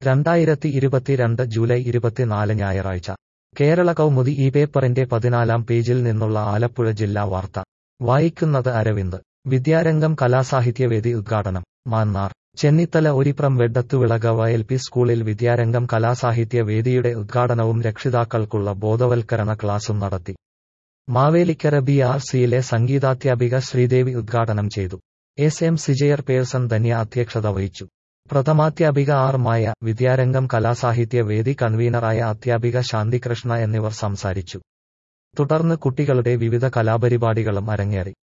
രണ്ടായിരത്തി ഇരുപത്തിരണ്ട് ജൂലൈ ഇരുപത്തിനാല് ഞായറാഴ്ച കേരള കൗമുദി ഈ പേപ്പറിന്റെ പതിനാലാം പേജിൽ നിന്നുള്ള ആലപ്പുഴ ജില്ലാ വാർത്ത വായിക്കുന്നത് അരവിന്ദ് വിദ്യാരംഗം കലാസാഹിത്യവേദി ഉദ്ഘാടനം മാന്നാർ ചെന്നിത്തല ഒരിപ്രം വെഡത്തുവിള വയൽ പി സ്കൂളിൽ വിദ്യാരംഗം കലാസാഹിത്യ വേദിയുടെ ഉദ്ഘാടനവും രക്ഷിതാക്കൾക്കുള്ള ബോധവൽക്കരണ ക്ലാസും നടത്തി മാവേലിക്കര ബി ആർ സിയിലെ സംഗീതാധ്യാപിക ശ്രീദേവി ഉദ്ഘാടനം ചെയ്തു S M C chair person Dhanya അധ്യക്ഷത വഹിച്ചു പ്രഥമാധ്യാപിക ആർ മായ വിദ്യാരംഗം കലാസാഹിത്യ വേദി കൺവീനറായ അധ്യാപിക ശാന്തികൃഷ്ണ എന്നിവർ സംസാരിച്ചു തുടർന്ന് കുട്ടികളുടെ വിവിധ കലാപരിപാടികളും അരങ്ങേറി